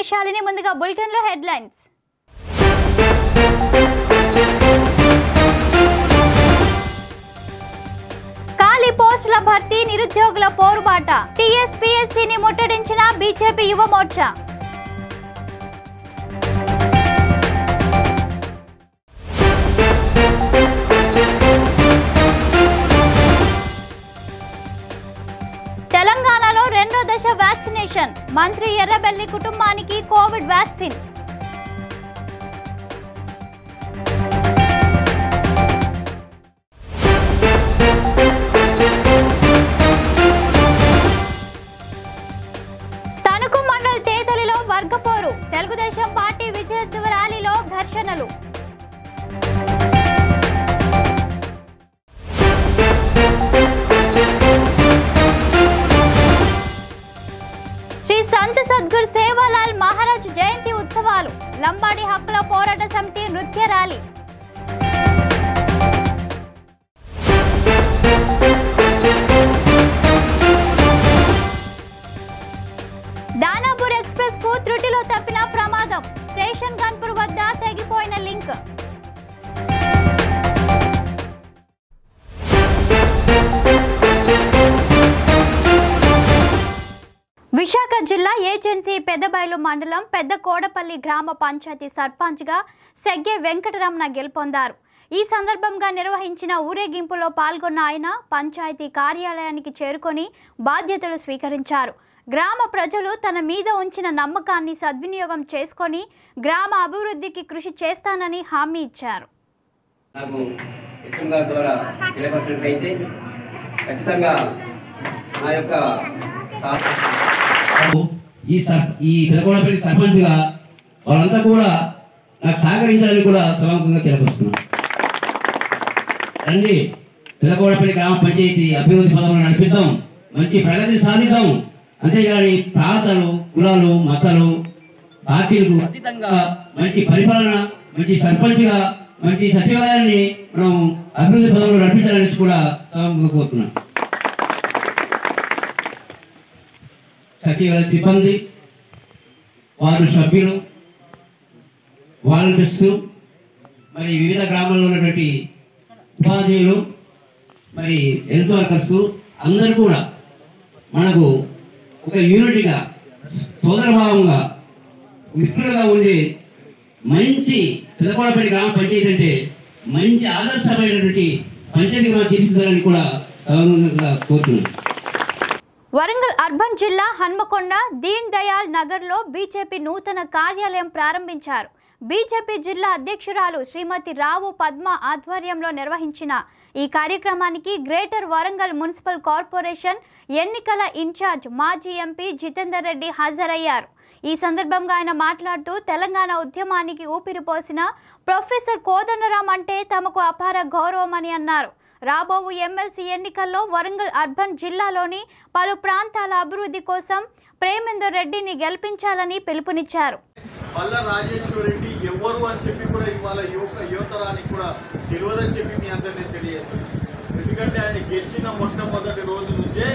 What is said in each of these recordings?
శాలిని ముందుగా బులెటిన్లో హెడ్లైన్స్ ఖాళీ పోస్టుల భర్తీ నిరుద్యోగుల పోరుబాట టీఎస్పీఎస్సీని ముట్టడించిన బీజేపీ యువ మోర్చా తెలంగాణలో రెండో దశ వ్యాక్సినేషన్ మంత్రి ఎర్రబెల్లి కుటుంబానికి covid vaccine Tanuku mandal తేతలిలో వర్గపోరు Telugu Desam party విజయోత్సవ ర్యాలీలో ఘర్షణలు శ్రీ సంత్ సద్గురు సేవాలాల్ మహారాజ్ జయంతి ఉత్సవాలు లంబాడి హక్కుల పోరాట సమితి నృత్య ర్యాలీ దానాపూర్ ఎక్స్ప్రెస్ కు త్రుటిలో తప్పిన ప్రమాదం స్టేషన్ గన్పూర్ వద్ద తెగిపోయిన లింక్ విశాఖ జిల్లా ఏజెన్సీ పెద్దబయలు మండలం పెద్ద కోడపల్లి గ్రామ పంచాయతీ సర్పంచ్గా సెగ్గే వెంకటరమణ గెలుపొందారు ఈ సందర్భంగా నిర్వహించిన ఊరేగింపులో పాల్గొన్న ఆయన పంచాయతీ కార్యాలయానికి చేరుకొని బాధ్యతలు స్వీకరించారు గ్రామ ప్రజలు తన మీద ఉంచిన నమ్మకాన్ని సద్వినియోగం చేసుకొని గ్రామ అభివృద్ధికి కృషి చేస్తానని హామీ ఇచ్చారు నాకు హెచ్ఎం గారి ద్వారా తెలియపరిచినట్లయితే ఖచ్చితంగా నా యొక్క సా- ఈ సర్ ఈ పెదగొండపల్లి సర్పంచ్గా వాళ్ళంతా కూడా నాకు సహకరించాలని కూడా సభాముఖంగా తెలియపరుస్తున్నాను రండి పెదగొండపల్లి గ్రామ పంచాయతీ అభివృద్ధి పదవులు నడిపిద్దాం మంచి ప్రగతి సాధిద్దాం అంతేగాని ప్రాంతాలు కులాలు మతాలు పార్టీలకు అతీతంగా మంచి పరిపాలన మంచి సర్పంచ్గా మంచి సచివాలయాన్ని మనం అభివృద్ధి పదవులు నడిపించాలనేసి కూడా సభాముఖంగా కోరుతున్నాను సచివాలయ సిబ్బంది వార్డు సభ్యులు వాలంటీర్స్ మరి వివిధ గ్రామాల్లో ఉన్నటువంటి ఉపాధ్యాయులు మరి హెల్త్ వర్కర్స్ అందరూ కూడా మనకు ఒక యూనిట్గా సోదరభావంగా మిత్రులుగా ఉండి మంచి పెదకోడపల్లి గ్రామ పంచాయతీ అంటే మంచి ఆదర్శమైనటువంటి పంచాయతీగా తీర్చిదిద్దాలని కూడా సభాముఖంగా కోరుతున్నాను వరంగల్ అర్బన్ జిల్లా హన్మకొండ దీన్ దయాల్ నగర్లో బీజేపీ నూతన కార్యాలయం ప్రారంభించారు బీజేపీ జిల్లా అధ్యక్షురాలు శ్రీమతి రావు పద్మ ఆధ్వర్యంలో నిర్వహించిన ఈ కార్యక్రమానికి గ్రేటర్ వరంగల్ మున్సిపల్ కార్పొరేషన్ ఎన్నికల ఇన్ఛార్జ్ మాజీ ఎంపీ జితేందర్ రెడ్డి హాజరయ్యారు ఈ సందర్భంగా ఆయన మాట్లాడుతూ తెలంగాణ ఉద్యమానికి ఊపిరిపోసిన ప్రొఫెసర్ కోదండరాం అంటే తమకు అపార గౌరవమని అన్నారు రాబోవు ఎమ్మెల్సీ ఎన్నికల్లో వరంగల్ అర్బన్ జిల్లాలోని పలు ప్రాంతాల అభివృద్ధి కోసం ప్రేమేందర్ రెడ్డిని గెలిపించాలని పిలుపునిచ్చారు పల్ల రాజేశ్వర రెడ్డి ఎవరు అని చెప్పి కూడా ఇవాళ యువక యువతరానికి కూడా తెలియదని చెప్పి మీ అందరినీ తెలియజేస్తున్నాను ఎందుకంటే ఆయన గెలిచిన మొట్టమొదటి రోజు నుంచే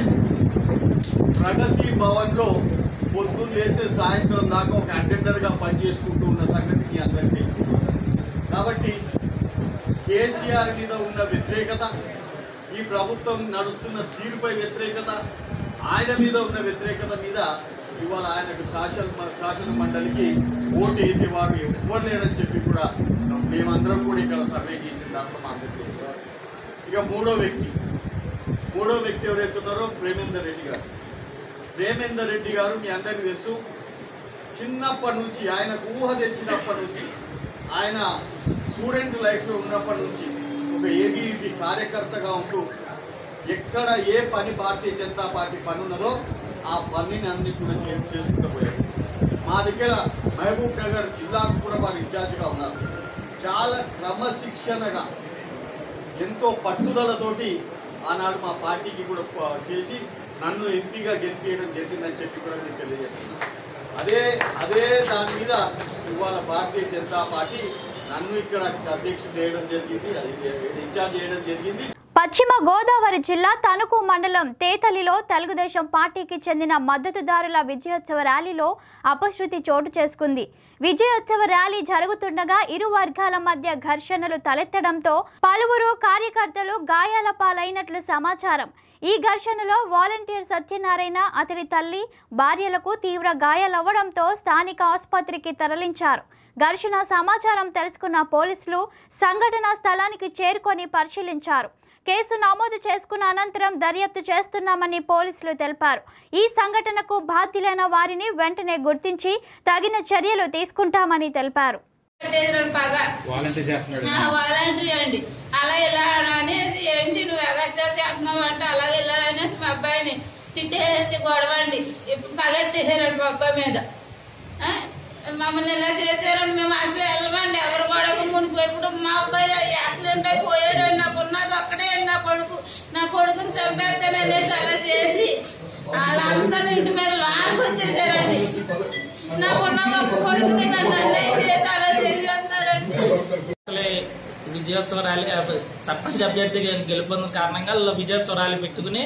ప్రగతి భవన్లో పొద్దున్న లేస్తే సాయంత్రం దాకా ఒక అటెండర్గా పనిచేసుకుంటూ ఉన్న సంగతి మీ అందరికీ తెలిసింది కాబట్టి కేసీఆర్ మీద ఉన్న వ్యతిరేకత ఈ ప్రభుత్వం నడుస్తున్న తీరుపై వ్యతిరేకత ఆయన మీద ఉన్న వ్యతిరేకత మీద ఇవాళ ఆయనకు శాసన శాసన మండలికి ఓటు వేసేవారు ఎవ్వరు లేరని చెప్పి కూడా మేమందరం కూడా ఇక్కడ సర్వే చేసిన దాంట్లో మా అందరికీ తెలుసు ఇక మూడో వ్యక్తి మూడో వ్యక్తి ఎవరైతే ఉన్నారో ప్రేమేందర్ రెడ్డి గారు ప్రేమేందర్ రెడ్డి గారు మీ అందరికీ తెలుసు చిన్నప్పటి నుంచి ఆయనకు ఊహ తెచ్చినప్పటి నుంచి ఆయన స్టూడెంట్ లైఫ్లో ఉన్నప్పటి నుంచి ఒక ఏబీవీపీ కార్యకర్తగా ఉంటూ ఎక్కడ ఏ పని భారతీయ జనతా పార్టీ పని ఉన్నదో ఆ పనిని అన్ని కూడా చే- చేసుకుంటూ పోయారు మా దగ్గర మహబూబ్ నగర్ జిల్లాకు కూడా వారు ఇన్ఛార్జిగా ఉన్నారు చాలా క్రమశిక్షణగా ఎంతో పట్టుదలతోటి ఆనాడు మా పార్టీకి కూడా ప- చేసి నన్ను ఎంపీగా గెలిపించడం జరిగిందని చెప్పి కూడా నేను తెలియజేస్తున్నాను అదే అదే దాని మీద ఇవాళ భారతీయ జనతా పార్టీ నన్ను ఇక్కడ అధ్యక్షుడు చేయడం జరిగింది అది ఇన్ఛార్జ్ చేయడం జరిగింది పశ్చిమ గోదావరి జిల్లా తణుకు మండలం తేతలిలో తెలుగుదేశం పార్టీకి చెందిన మద్దతుదారుల విజయోత్సవ ర్యాలీలో అపశృతి చోటు చేసుకుంది విజయోత్సవ ర్యాలీ జరుగుతుండగా ఇరు వర్గాల మధ్య ఘర్షణలు తలెత్తడంతో పలువురు కార్యకర్తలు గాయాల పాలైనట్లు సమాచారం ఈ ఘర్షణలో వాలంటీర్ సత్యనారాయణ అతడి తల్లి భార్యలకు తీవ్ర గాయాలవ్వడంతో స్థానిక ఆసుపత్రికి తరలించారు ఘర్షణ సమాచారం తెలుసుకున్న పోలీసులు సంఘటనా స్థలానికి చేరుకొని పరిశీలించారు కేసు నమోదు చేసుకున్న అనంతరం దర్యాప్తు చేస్తున్నామని పోలీసులు తెలిపారు ఈ సంఘటనకు బాధ్యులైన వారిని వెంటనే గుర్తించి తగిన చర్యలు తీసుకుంటామని తెలిపారు కట్టేసారు బాగా వాలంటీర్ చేస్తున్నాడు ఆ, వాలంటరీ అండి అలా ఇలా అనేసి ఏంటి నువ్వు ఎగస్టాల్ చేస్తున్నావు అంటే అలాగే ఇలా అనేసి మా అబ్బాయిని తిట్టేసి గొడవ అండి ఇప్పుడు పగట్టేసారండి మా అబ్బాయి మీద ఆ, మమ్మల్ని ఇలా చేశారండి మేము అసలు వెళ్ళమండి ఎవరు గొడవ మునిపి ఇప్పుడు మా అబ్బాయి యాక్సిడెంట్ అయి పోయాడండి నాకు ఉన్నది ఒక్కడే అండి నా కొడుకు నా కొడుకుని చంపేస్తాననేసి అలా చేసి వాళ్ళందరూ ఇంటి మీద లాంటి వచ్చేసారండి నాకు ఉన్న గొప్ప కొడుకుని నన్ను అన్నయ్య చేసి అలా చేసేస్తున్నారండి అసలే విజయోత్సవ ర్యాలీ ఆ, సర్పంచ్ అభ్యర్థి గెలుపొందిన కారణంగా ఇలా విజయోత్సవ ర్యాలీ పెట్టుకుని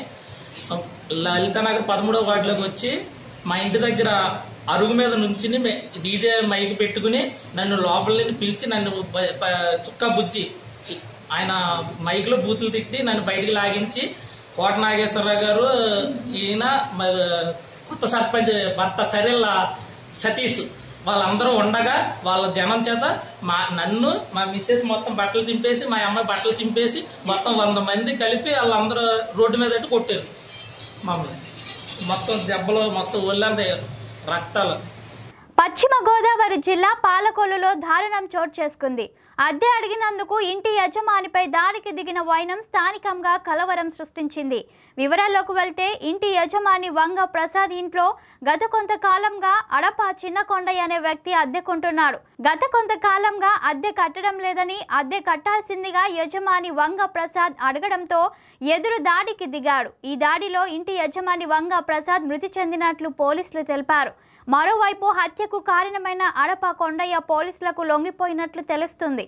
లలితానగర్ పదమూడవ వార్డులోకి వచ్చి మా ఇంటి దగ్గర అరుగు మీద నుంచి డీజే మైక్ పెట్టుకుని నన్ను లోపల నుండి పిలిచి నన్ను ప- ప- చుక్క బుజ్జి ఆయన మైక్ లో బూతులు తిట్టి నన్ను బయటికి లాగించి కోట నాగేశ్వరరావు గారు ఈయన మరి కొత్త సర్పంచ్ భర్త సరిల్ల సతీష్ వాళ్ళందరూ ఉండగా వాళ్ళ జనం చేత మా నన్ను మా మిస్సెస్ మొత్తం బట్టలు చింపేసి మా అమ్మాయి బట్టలు చింపేసి మొత్తం వంద మంది కలిపి వాళ్ళందరూ రోడ్డు మీద పెట్టి కొట్టారు మమ్మల్ని మొత్తం దెబ్బలు మొత్తం ఒళ్ళంతా రక్తాలు పశ్చిమ గోదావరి జిల్లా పాలకొల్లులో దారుణం చోటు చేసుకుంది అద్దె అడిగినందుకు ఇంటి యజమానిపై దాడికి దిగిన వైనం స్థానికంగా కలవరం సృష్టించింది వివరాల్లోకి వెళ్తే ఇంటి యజమాని వంగ ప్రసాద్ ఇంట్లో గత కొంతకాలంగా అడప చిన్నకొండయ్య అనే వ్యక్తి అద్దెకుంటున్నాడు గత కొంతకాలంగా అద్దె కట్టడం లేదని అద్దె కట్టాల్సిందిగా యజమాని వంగ ప్రసాద్ అడగడంతో ఎదురు దాడికి దిగాడు ఈ దాడిలో ఇంటి యజమాని వంగ ప్రసాద్ మృతి చెందినట్లు పోలీసులు తెలిపారు మరోవైపు హత్యకు కారణమైన అడప కొండయ్య పోలీసులకు లొంగిపోయినట్లు తెలుస్తుంది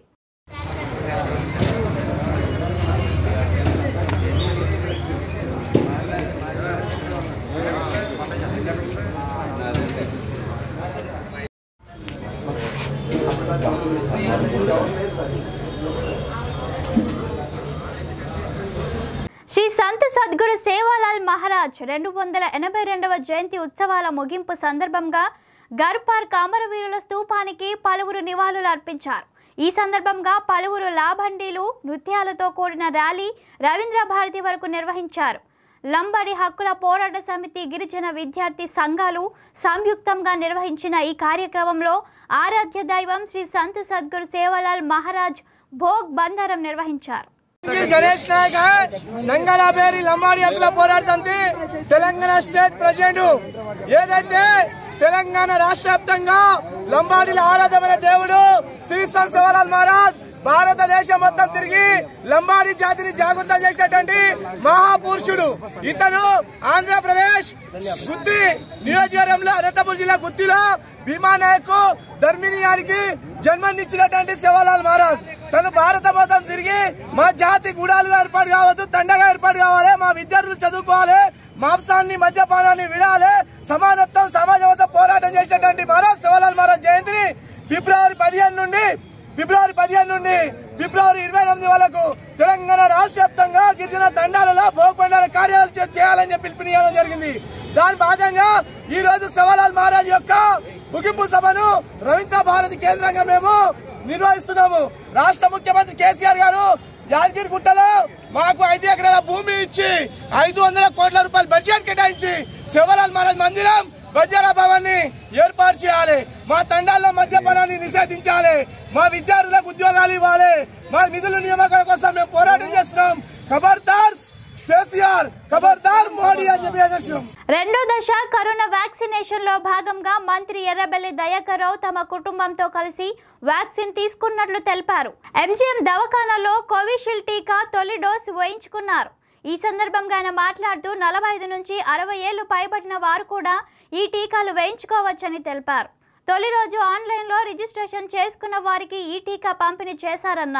శ్రీ సంత్ సద్గురు సేవాలాల్ మహారాజ్ రెండు వందల ఎనభై రెండవ జయంతి ఉత్సవాల ముగింపు సందర్భంగా గర్పార్క్ అమరవీరుల స్తూపానికి పలువురు నివాళులు అర్పించారు ఈ సందర్భంగా పలువురు లాభండీలు నృత్యాలతో కూడిన ర్యాలీ రవీంద్ర భారతి వరకు నిర్వహించారు లంబడి హక్కుల పోరాట సమితి గిరిజన విద్యార్థి సంఘాలు సంయుక్తంగా నిర్వహించిన ఈ కార్యక్రమంలో ఆరాధ్య దైవం శ్రీ సంత్ సద్గురు సేవాలాల్ మహారాజ్ భోగ్ బంధారం నిర్వహించారు శ్రీ గణేష్ నాయక్ నంగనాబేరి లంబాడి హక్కుల పోరాట సమితి తెలంగాణ స్టేట్ ప్రెసిడెంట్ ఏదైతే తెలంగాణ రాష్ట్ర వ్యాప్తంగా లంబాడీల ఆరాధమైన దేవుడు శ్రీ సంత్ శివలాల్ మహారాజ్ భారతదేశం మొత్తం తిరిగి లంబాడి జాతిని జాగృతం చేసేటువంటి మహాపురుషుడు ఇతను ఆంధ్రప్రదేశ్ గుత్తి నియోజకవర్గంలో అనంతపురం జిల్లా గుత్తిలో భీమా నాయక్ ధర్మినియానికి జన్మనిచ్చినటువంటి శివలాల్ మహారాజ్ తను భారత మొత్తం తిరిగి మా జాతి గుడాలుగా ఏర్పాటు కావద్దు తండగా ఏర్పాటు కావాలి మా విద్యార్థులు చదువుకోవాలి మాంసాన్ని మద్యపానాన్ని విడాలి సమానత్వం సమాజంతో పోరాటం చేసేటువంటి మహారాజ్ శివలాల్ మహారాజ్ జయంతిని ఫిబ్రవరి పదిహేను నుండి ఫిబ్రవరి పదిహేను నుండి ఫిబ్రవరి ఇరవై ఎనిమిది వరకు తెలంగాణ రాష్ట్ర వ్యాప్తంగా గిరిజన తండాలలో భోగపండాల కార్యాలు చే- చేయాలని చెప్పి పిలుపునియడం జరిగింది దాని భాగంగా ఈ రోజు శివలాల్ మహారాజ్ యొక్క ముగింపు సభను రవీంద్ర భారతి కేంద్రంగా మేము నిర్వహిస్తున్నాము రాష్ట్ర ముఖ్యమంత్రి కేసీఆర్ గారు యాదగిరి గుట్టలో మాకు ఐదు ఎకరాల భూమి ఇచ్చి ఐదు వందల కోట్ల రూపాయల బడ్జెట్ కేటాయించి శివలాల్ మహారాజ్ మందిరం బంజారా భవన్ ని ఏర్పాటు చేయాలి మా తండాల్లో మద్యపానాన్ని నిషేధించాలి మా విద్యార్థులకు ఉద్యోగాలు ఇవ్వాలి మా నిధుల నియామకాల కోసం మేము పోరాటం చేస్తున్నాం ఖబర్దార్ కేసీఆర్ ఖబర్దార్ మోడీ అని చెప్పి ఆదర్శం రెండో దశ కరోనా వ్యాక్సినేషన్ లో భాగంగా మంత్రి ఎర్రబెల్లి దయాకర్ రావు తమ కుటుంబంతో కలిసి వ్యాక్సిన్ తీసుకున్నట్లు తెలిపారు ఎంజీఎం దవాఖానాలో కోవిషీల్డ్ టీకా తొలి డోసు వేయించుకున్నారు ఈ సందర్భంగా ఆయన మాట్లాడుతూ నలభై ఐదు నుంచి అరవై ఏళ్లు పైబడిన వారు కూడా ఈ టీకాలు వేయించుకోవచ్చని తెలిపారు తొలి రోజు ఆన్లైన్లో రిజిస్ట్రేషన్ చేసుకున్న వారికి ఈ టీకా పంపిణీ చేశారన్నారు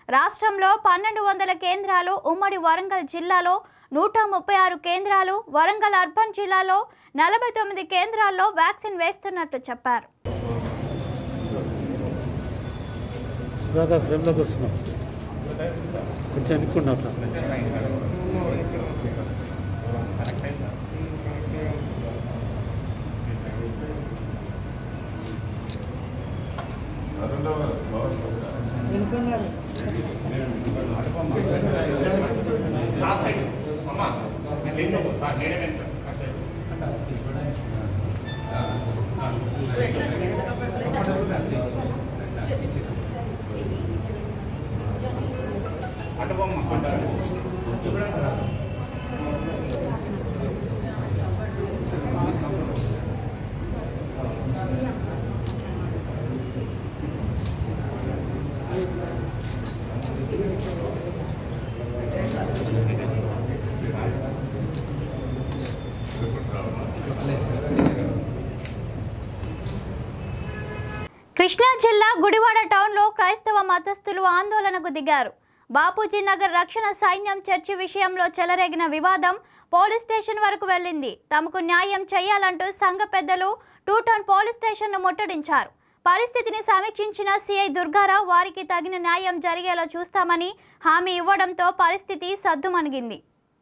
రాష్ట్రంలో పన్నెండు వందల కేంద్రాలు ఉమ్మడి వరంగల్ జిల్లాలో నూట ముప్పై ఆరు కేంద్రాలు వరంగల్ అర్బన్ జిల్లాలో నలభై తొమ్మిది కేంద్రాల్లో వ్యాక్సిన్ వేస్తున్నట్లు చెప్పారు సుధాకర్ ఫ్రేమ్లోకి వస్తున్నాం కొంచెం అనుకున్నా కృష్ణా జిల్లా గుడివాడ టౌన్లో క్రైస్తవ మతస్థులు ఆందోళనకు దిగారు బాపూజీ నగర్ రక్షణ సైన్యం చర్చి విషయంలో చెలరేగిన వివాదం పోలీస్ స్టేషన్ వరకు వెళ్ళింది తమకు న్యాయం చేయాలంటూ సంఘ పెద్దలు టూ టౌన్ పోలీస్ స్టేషన్ను ముట్టడించారు పరిస్థితిని సమీక్షించిన సిఐ దుర్గారావు వారికి తగిన న్యాయం జరిగేలా చూస్తామని హామీ ఇవ్వడంతో పరిస్థితి సద్దుమణిగింది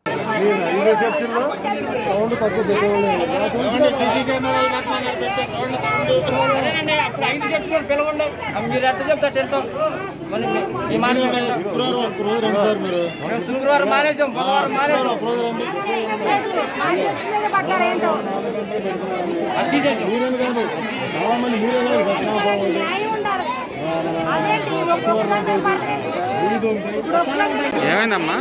మీరు ఎట్లా చెప్తారు శుక్రవారం మానేసాం బుధవారం మానేసాం ఏమైందమ్మా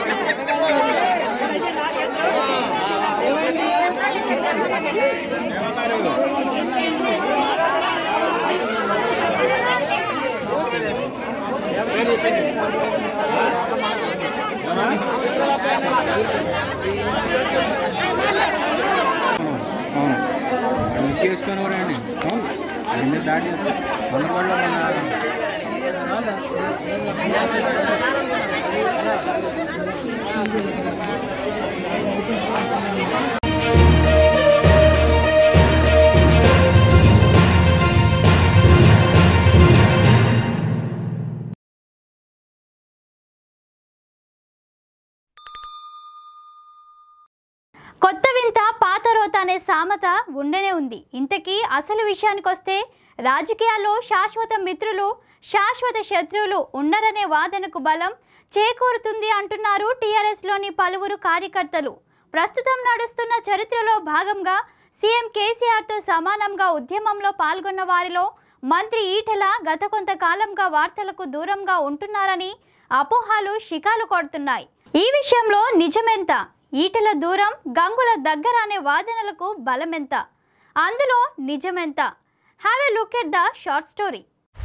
అవును ఇంటికి వేసుకొని కూడా అండి అవును అన్ని దాటి అందుకోవడం కొత్త వింత పాత రోత అనే సామెత ఉండనే ఉంది ఇంతకీ అసలు విషయానికొస్తే రాజకీయాల్లో శాశ్వత మిత్రులు శాశ్వత శత్రువులు ఉండరనే వాదనకు బలం చేకూరుతుంది అంటున్నారు టీఆర్ఎస్లోని పలువురు కార్యకర్తలు ప్రస్తుతం నడుస్తున్న చరిత్రలో భాగంగా సీఎం కేసీఆర్తో సమానంగా ఉద్యమంలో పాల్గొన్న వారిలో మంత్రి ఈటెల గత కొంతకాలంగా వార్తలకు దూరంగా ఉంటున్నారని అపోహాలు షికాలు కొడుతున్నాయి ఈ విషయంలో నిజమెంత ఈటెల దూరం గంగుల దగ్గర అనే వాదనలకు బలమెంత అందులో నిజమెంత have a look at the short story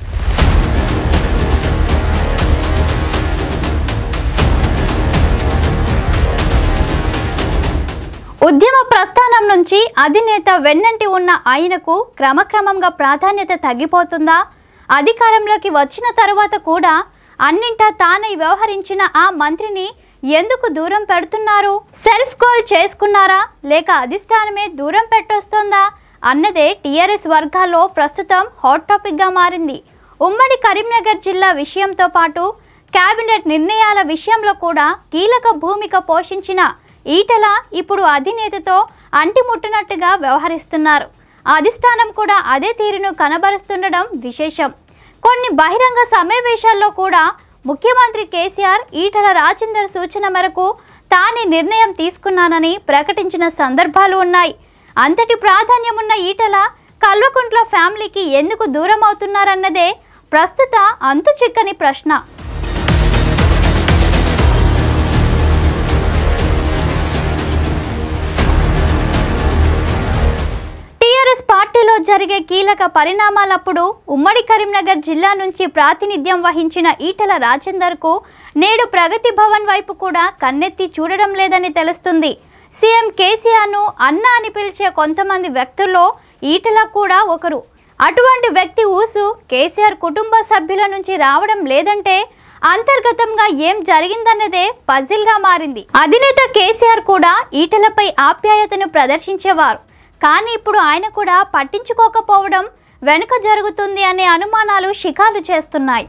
ఉద్యమ ప్రస్థానం నుంచి అధినేత వెన్నంటి ఉన్న ఆయనకు క్రమక్రమంగా ప్రాధాన్యత తగ్గిపోతుందా అధికారంలోకి వచ్చిన తరువాత కూడా అన్నింటా తానై వ్యవహరించిన ఆ మంత్రిని ఎందుకు దూరం పెడుతున్నారు సెల్ఫ్ గోల్ చేసుకున్నారా లేక అధిష్టానమే దూరం పెట్టొస్తోందా అన్నదే టీఆర్ఎస్ వర్గాల్లో ప్రస్తుతం హాట్ టాపిక్గా మారింది ఉమ్మడి కరీంనగర్ జిల్లా విషయంతో పాటు కేబినెట్ నిర్ణయాల విషయంలో కూడా కీలక భూమిక పోషించిన ఈటల ఇప్పుడు అధినేతతో అంటిముట్టనట్టుగా వ్యవహరిస్తున్నారు అధిష్టానం కూడా అదే తీరును కనబరుస్తుండడం విశేషం కొన్ని బహిరంగ సమావేశాల్లో కూడా ముఖ్యమంత్రి కేసీఆర్ ఈటల రాజేందర్ సూచన మేరకు తానే నిర్ణయం తీసుకున్నానని ప్రకటించిన సందర్భాలు ఉన్నాయి అంతటి ప్రాధాన్యమున్న ఈటల కల్వకుంట్ల ఫ్యామిలీకి ఎందుకు దూరం అవుతున్నారన్నదే ప్రస్తుత అంతు చిక్కని ప్రశ్న టీఆర్ఎస్ పార్టీలో జరిగే కీలక పరిణామాలప్పుడు ఉమ్మడి కరీంనగర్ జిల్లా నుంచి ప్రాతినిధ్యం వహించిన ఈటల రాజేందర్కు నేడు ప్రగతి భవన్ వైపు కూడా కన్నెత్తి చూడడం లేదని తెలుస్తుంది సీఎం కేసీఆర్ను అన్న అని పిలిచే కొంతమంది వ్యక్తుల్లో ఈటల కూడా ఒకరు అటువంటి వ్యక్తి ఊసు కేసీఆర్ కుటుంబ సభ్యుల నుంచి రావడం లేదంటే అంతర్గతంగా ఏం జరిగిందన్నదే పజిల్ గా మారింది అధినేత కేసీఆర్ కూడా ఈటలపై ఆప్యాయతను ప్రదర్శించేవారు కానీ ఇప్పుడు ఆయన కూడా పట్టించుకోకపోవడం వెనుక జరుగుతుంది అనే అనుమానాలు షికారు చేస్తున్నాయి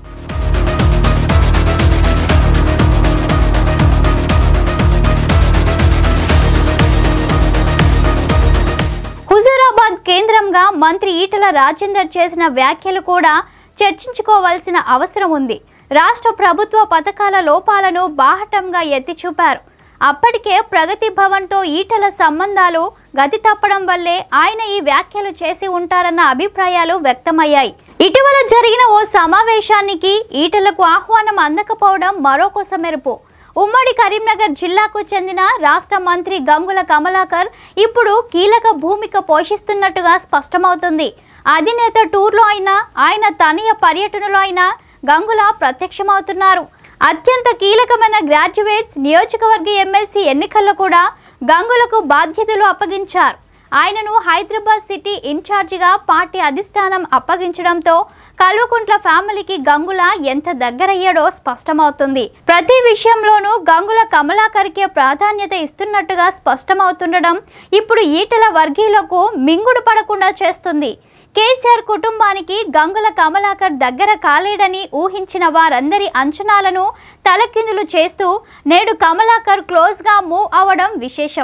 హుజూరాబాద్ కేంద్రంగా మంత్రి ఈటల రాజేందర్ చేసిన వ్యాఖ్యలు కూడా చర్చించుకోవాల్సిన అవసరం ఉంది రాష్ట్ర ప్రభుత్వ పథకాల లోపాలను బాహటంగా ఎత్తి చూపారు అప్పటికే ప్రగతి భవన్తో ఈటల సంబంధాలు గతి తప్పడం వల్లే ఆయన ఈ వ్యాఖ్యలు చేసి ఉంటారన్న అభిప్రాయాలు వ్యక్తమయ్యాయి ఇటీవల జరిగిన ఓ సమావేశానికి ఈటలకు ఆహ్వానం అందకపోవడం మరో కొసమెరుపు ఉమ్మడి కరీంనగర్ జిల్లాకు చెందిన రాష్ట్ర మంత్రి గంగుల కమలాకర్ ఇప్పుడు కీలక భూమిక పోషిస్తున్నట్టుగా స్పష్టమవుతుంది అధినేత టూర్లో అయినా ఆయన తనీయ పర్యటనలో అయినా గంగుల ప్రత్యక్షమవుతున్నారు అత్యంత కీలకమైన గ్రాడ్యుయేట్స్ నియోజకవర్గ ఎమ్మెల్సీ ఎన్నికల్లో కూడా గంగులకు బాధ్యతలు అప్పగించారు ఆయనను హైదరాబాద్ సిటీ ఇన్ఛార్జిగా పార్టీ అధిష్టానం అప్పగించడంతో కల్వకుంట్ల ఫ్యామిలీకి గంగుల ఎంత దగ్గరయ్యాడో స్పష్టమవుతుంది ప్రతి విషయంలోనూ గంగుల కమలాకర్కే ప్రాధాన్యత ఇస్తున్నట్టుగా స్పష్టమవుతుండడం ఇప్పుడు ఈటల వర్గీయులకు మింగుడు పడకుండా చేస్తుంది కేసీఆర్ కుటుంబానికి గంగుల కమలాకర్ దగ్గర కాలేడని ఊహించిన వారందరి అంచనాలను తలకిందులు చేస్తూ నేడు కమలాకర్ క్లోజ్గా మూవ్ అవడం విశేషం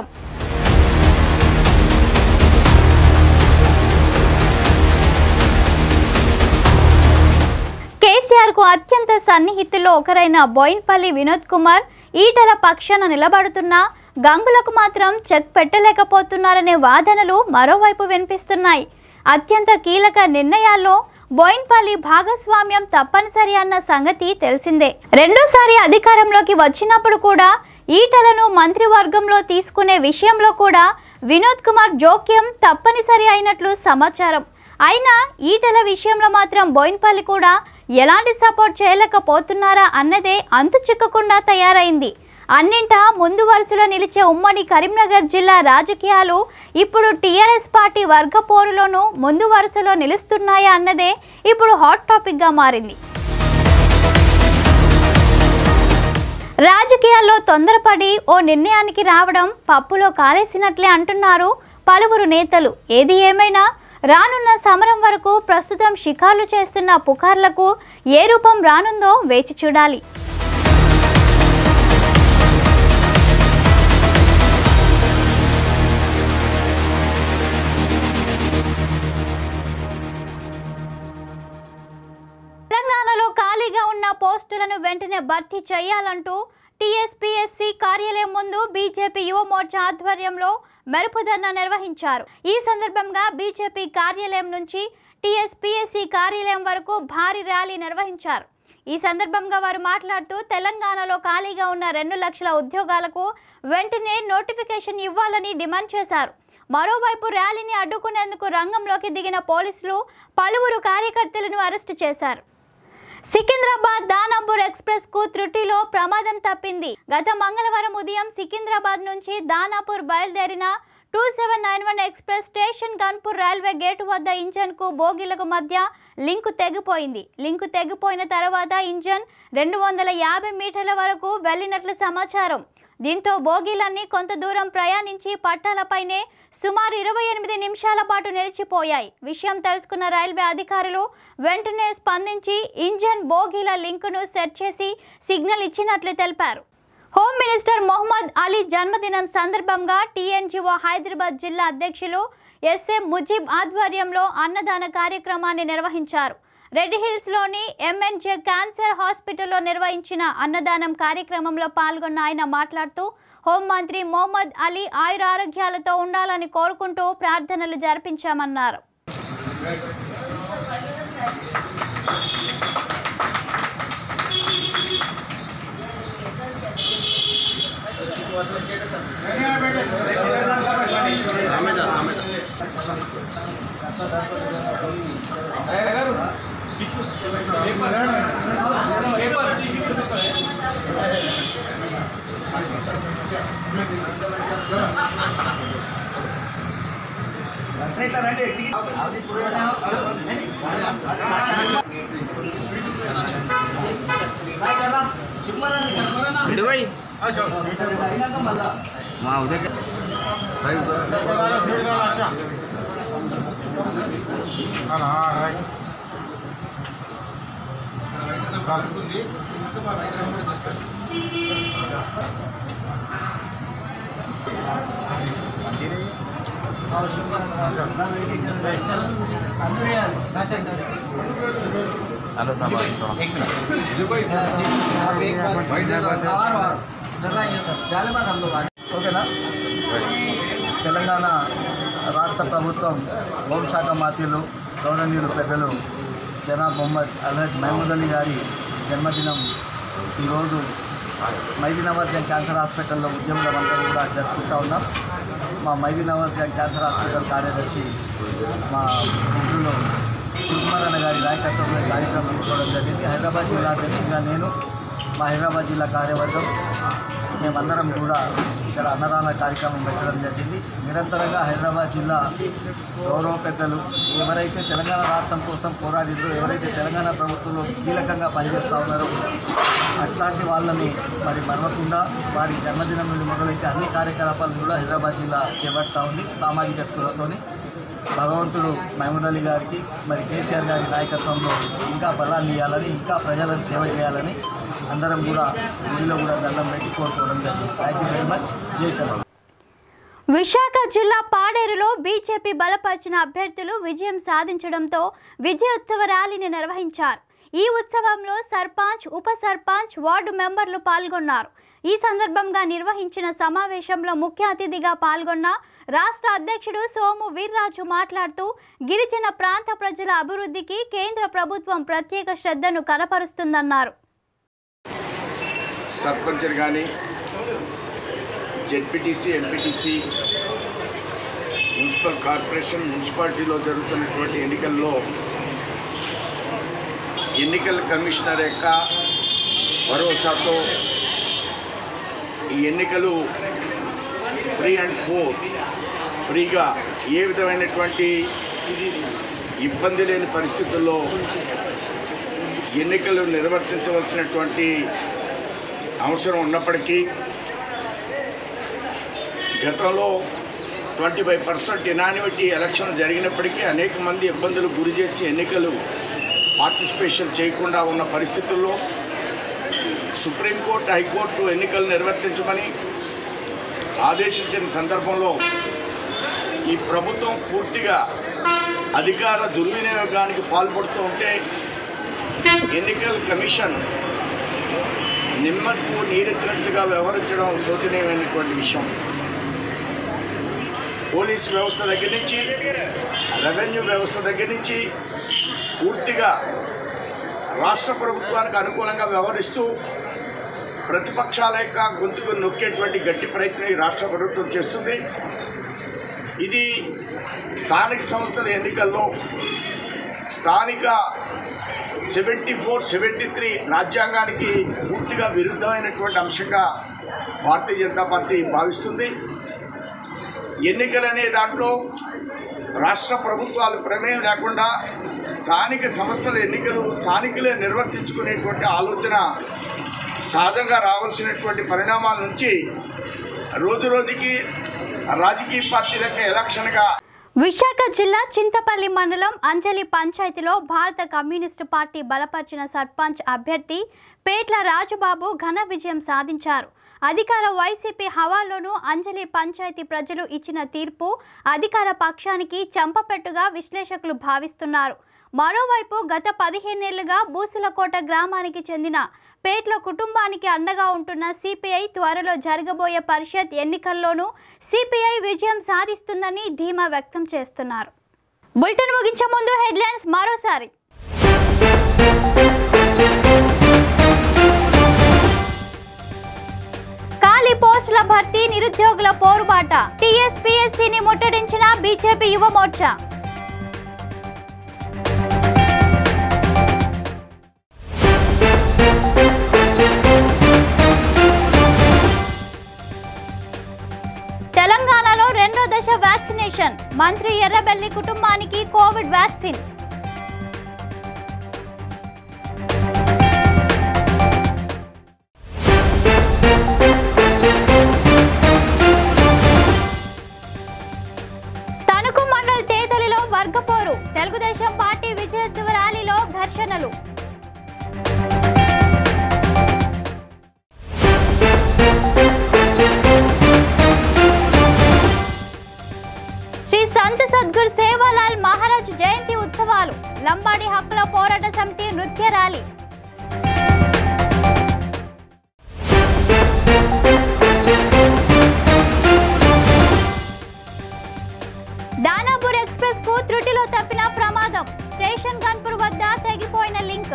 కేసీఆర్ కు అత్యంత సన్నిహితుల్లో ఒకరైన బోయిన్పల్లి వినోద్ కుమార్ ఈటల పక్షాన నిలబడుతున్నా గంగులకు మాత్రం చెక్ పెట్టలేకపోతున్నారనే వాదనలు మరోవైపు వినిపిస్తున్నాయి అత్యంత కీలక నిర్ణయాల్లో బోయిన్పల్లి భాగస్వామ్యం తప్పనిసరి అన్న సంగతి తెలిసిందే రెండోసారి అధికారంలోకి వచ్చినప్పుడు కూడా ఈటలను మంత్రివర్గంలో తీసుకునే విషయంలో కూడా వినోద్ కుమార్ జోక్యం తప్పనిసరి అయినట్లు సమాచారం అయినా ఈటల విషయంలో మాత్రం బోయిన్పల్లి కూడా ఎలాంటి సపోర్ట్ చేయలేకపోతున్నారా అన్నదే అంతు చిక్కకుండా తయారైంది అన్నింటా ముందు వరుసలో నిలిచే ఉమ్మడి కరీంనగర్ జిల్లా రాజకీయాలు ఇప్పుడు టీఆర్ఎస్ పార్టీ వర్గ పోరులోనూ ముందు వరుసలో నిలుస్తున్నాయా అన్నదే ఇప్పుడు హాట్ టాపిక్గా మారింది రాజకీయాల్లో తొందరపడి ఓ నిర్ణయానికి రావడం పప్పులో కాలేసినట్లే అంటున్నారు పలువురు నేతలు ఏది ఏమైనా రానున్న సమరం వరకు ప్రస్తుతం షికార్లు చేస్తున్న పుకార్లకు ఏ రూపం రానుందో వేచి చూడాలి తెలంగాణలో ఖాళీగా ఉన్న పోస్టులను వెంటనే భర్తీ చేయాలంటూ టీఎస్పీఎస్సీ కార్యాలయం ముందు బీజేపీ యువ మోర్చా ఆధ్వర్యంలో మెరుపుధర్నా నిర్వహించారు ఈ సందర్భంగా బీజేపీ కార్యాలయం నుంచి టీఎస్పీఎస్సీ కార్యాలయం వరకు భారీ ర్యాలీ నిర్వహించారు ఈ సందర్భంగా వారు మాట్లాడుతూ తెలంగాణలో ఖాళీగా ఉన్న రెండు లక్షల ఉద్యోగాలకు వెంటనే నోటిఫికేషన్ ఇవ్వాలని డిమాండ్ చేశారు మరోవైపు ర్యాలీని అడ్డుకునేందుకు రంగంలోకి దిగిన పోలీసులు పలువురు కార్యకర్తలను అరెస్టు చేశారు సికింద్రాబాద్ దానాపూర్ ఎక్స్ప్రెస్ కు త్రుటిలో ప్రమాదం తప్పింది గత మంగళవారం ఉదయం సికింద్రాబాద్ నుంచి దానాపూర్ బయలుదేరిన two seven nine one express Station Ghanpur railway gate వద్ద ఇంజన్ కు బోగీలకు మధ్య లింకు తెగిపోయింది లింకు తెగిపోయిన తర్వాత ఇంజన్ రెండు వందల యాభై మీటర్ల వరకు వెళ్ళినట్లు సమాచారం దీంతో బోగీలన్నీ కొంత దూరం ప్రయాణించి పట్టాలపైనే సుమారు ఇరవై ఎనిమిది నిమిషాల పాటు నిలిచిపోయాయి విషయం తెలుసుకున్న రైల్వే అధికారులు వెంటనే స్పందించి ఇంజన్ బోగీల లింకును సెట్ చేసి సిగ్నల్ ఇచ్చినట్లు తెలిపారు హోమ్ మినిస్టర్ మొహమ్మద్ అలీ జన్మదినం సందర్భంగా టీఎన్జిఓ హైదరాబాద్ జిల్లా అధ్యక్షులు ఎస్ఎం ముజీబ్ ఆధ్వర్యంలో అన్నదాన కార్యక్రమాన్ని నిర్వహించారు రెడ్ హిల్స్లోని ఎంఎన్జే క్యాన్సర్ హాస్పిటల్లో నిర్వహించిన అన్నదానం కార్యక్రమంలో పాల్గొన్న ఆయన మాట్లాడుతూ హోంమంత్రి మొహమ్మద్ అలీ ఆయురారోగ్యాలతో ఉండాలని కోరుకుంటూ ప్రార్థనలు జరిపించామన్నారు మా ఉదర్ హలో ఓకేనా తెలంగాణ రాష్ట్ర ప్రభుత్వం హోంశాఖ మంత్రులు గౌరవనీయులు పెద్దలు జనాబ్ మొహమ్మద్ అల్హజ్ మహమూద్ అలీ గారి జన్మదినం ఈరోజు మైదీనవర్జన్ క్యాన్సర్ హాస్పిటల్లో ఉద్యములందరూ కూడా జరుపుకుంటా ఉన్నాం మా మైదీనవర్జన్ క్యాన్సర్ హాస్పిటల్ కార్యదర్శి మా మిత్రులు శివకుమార్ అన్న గారి నాయకత్వంలో ఈ కార్యక్రమం తీసుకోవడం జరిగింది హైదరాబాద్ జిల్లా అధ్యక్షుడిగా నేను మా హైదరాబాద్ జిల్లా కార్యవర్గం మేమందరం కూడా ఇక్కడ అన్నదాన కార్యక్రమం పెట్టడం జరిగింది నిరంతరంగా హైదరాబాద్ జిల్లా గౌరవ పెద్దలు ఎవరైతే తెలంగాణ రాష్ట్రం కోసం పోరాడినో ఎవరైతే తెలంగాణ ప్రభుత్వంలో కీలకంగా పనిచేస్తూ ఉన్నారో అట్లాంటి వాళ్ళని మరి మరవకుండా వారి జన్మదినం నుండి మొదలైతే అన్ని కార్యకలాపాలను కూడా హైదరాబాద్ జిల్లా చేపడతా ఉంది సామాజిక స్పృహతోని భగవంతుడు మహమూద్ అలీ గారికి మరి కేసీఆర్ గారి నాయకత్వంలో ఇంకా బలాన్ని ఇవ్వాలని ఇంకా ప్రజలకు సేవ చేయాలని అందరం కూడా గుడిలో కూడా దండం పెట్టి కోరుకోవడం జరిగింది థ్యాంక్ యూ వెరీ మచ్ జై తెలంగాణ విశాఖ జిల్లా పాడేరులో బీజేపీ బలపరిచిన అభ్యర్థులు విజయం సాధించడంతో విజయోత్సవ ర్యాలీని నిర్వహించారు ఈ ఉత్సవంలో సర్పంచ్ ఉప సర్పంచ్ వార్డు మెంబర్లు పాల్గొన్నారు ఈ సందర్భంగా నిర్వహించిన సమావేశంలో ముఖ్య అతిథిగా పాల్గొన్న రాష్ట్ర అధ్యక్షుడు సోము వీర్రాజు మాట్లాడుతూ గిరిజన ప్రాంత ప్రజల అభివృద్ధికి కేంద్ర ప్రభుత్వం ప్రత్యేక శ్రద్ధను కనపరుస్తుందన్నారు సర్పంచ్లు కానీ జెడ్పీటీసీ ఎంపీటీసీ మున్సిపల్ కార్పొరేషన్ మున్సిపాలిటీలో జరుగుతున్నటువంటి ఎన్నికల్లో ఎన్నికల కమిషనర్ యొక్క భరోసాతో ఈ ఎన్నికలు త్రీ అండ్ ఫోర్ ఫ్రీగా ఏ విధమైనటువంటి ఇబ్బంది లేని పరిస్థితుల్లో ఎన్నికలు నిర్వర్తించవలసినటువంటి అవసరం ఉన్నప్పటికీ గతంలో twenty five percent unanimity election జరిగినప్పటికీ అనేక మంది ఇబ్బందులు గురి చేసి ఎన్నికలు పార్టిసిపేషన్ చేయకుండా ఉన్న పరిస్థితుల్లో సుప్రీంకోర్టు హైకోర్టు ఎన్నికలు నిర్వర్తించమని ఆదేశించిన సందర్భంలో ఈ ప్రభుత్వం పూర్తిగా అధికార దుర్వినియోగానికి పాల్పడుతూ ఉంటే ఎన్నికల కమిషన్ నిమ్మకు నీరెత్తినట్లుగా వ్యవహరించడం శోచనీయమైనటువంటి విషయం పోలీస్ వ్యవస్థ దగ్గర నుంచి రెవెన్యూ వ్యవస్థ దగ్గర నుంచి పూర్తిగా రాష్ట్ర ప్రభుత్వానికి అనుకూలంగా వ్యవహరిస్తూ ప్రతిపక్షాల యొక్క గొంతుకు నొక్కేటువంటి గట్టి ప్రయత్నం ఈ రాష్ట్ర ప్రభుత్వం చేస్తుంది ఇది స్థానిక సంస్థల ఎన్నికల్లో స్థానిక సెవెంటీ ఫోర్ సెవెంటీ త్రీ రాజ్యాంగానికి పూర్తిగా విరుద్ధమైనటువంటి అంశంగా భారతీయ జనతా పార్టీ భావిస్తుంది ఎన్నికలనే దాంట్లో రాష్ట్ర ప్రభుత్వాలు ప్రమేయం లేకుండా స్థానిక సంస్థల ఎన్నికలు స్థానికులే నిర్వర్తించుకునేటువంటి ఆలోచన సహజంగా రావాల్సినటువంటి పరిణామాల నుంచి రోజు రోజుకి రాజకీయ పార్టీలకు ఎలక్షన్గా విశాఖ జిల్లా చింతపల్లి మండలం అంజలి పంచాయతీలో భారత కమ్యూనిస్టు పార్టీ బలపరిచిన సర్పంచ్ అభ్యర్థి పేట్ల రాజుబాబు ఘన విజయం సాధించారు అధికార వైసీపీ హవాలోనూ అంజలి పంచాయతీ ప్రజలు ఇచ్చిన తీర్పు అధికార పక్షానికి చెంపపెట్టుగా విశ్లేషకులు భావిస్తున్నారు మరోవైపు గత పదిహేనేళ్లుగా బూసులకోట గ్రామానికి చెందిన పేట్ల కుటుంబానికి అండగా ఉంటున్న సిపిఐ త్వరలో జరగబోయే పరిషత్ ఎన్నికల్లోనూ సిపిఐ విజయం సాధిస్తుందని ధీమా వ్యక్తం చేస్తున్నారు బులెటిన్ ముగించే ముందు హెడ్లైన్స్ మరోసారి ఖాళీ పోస్టుల భర్తీ నిరుద్యోగుల పోరుబాట టీఎస్పీఎస్సీని ముట్టడించిన బీజేపీ యువ మోర్చా తెలంగాణలో రెండో దశ వ్యాక్సినేషన్ మంత్రి ఎర్రబెల్లి కుటుంబానికి కోవిడ్ వ్యాక్సిన్ సద్గురు సేవాలాల్ మహారాజ్ జయంతి ఉత్సవాలు లంబాడి హక్కుల పోరాట సమితి నృత్య ర్యాలీ దానాపూర్ ఎక్స్ప్రెస్ కు త్రుటిలో తప్పిన ప్రమాదం స్టేషన్ గన్పూర్ వద్ద తెగిపోయిన లింక్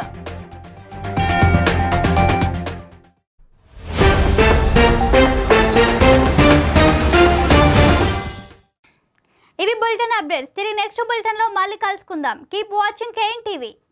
ఇవి బులెటిన్ అప్డేట్స్ తిరిగి నెక్స్ట్ బులెటిన్ లో మళ్ళీ కలుసుకుందాం కీప్ వాచింగ్ కేఎన్ టీవీ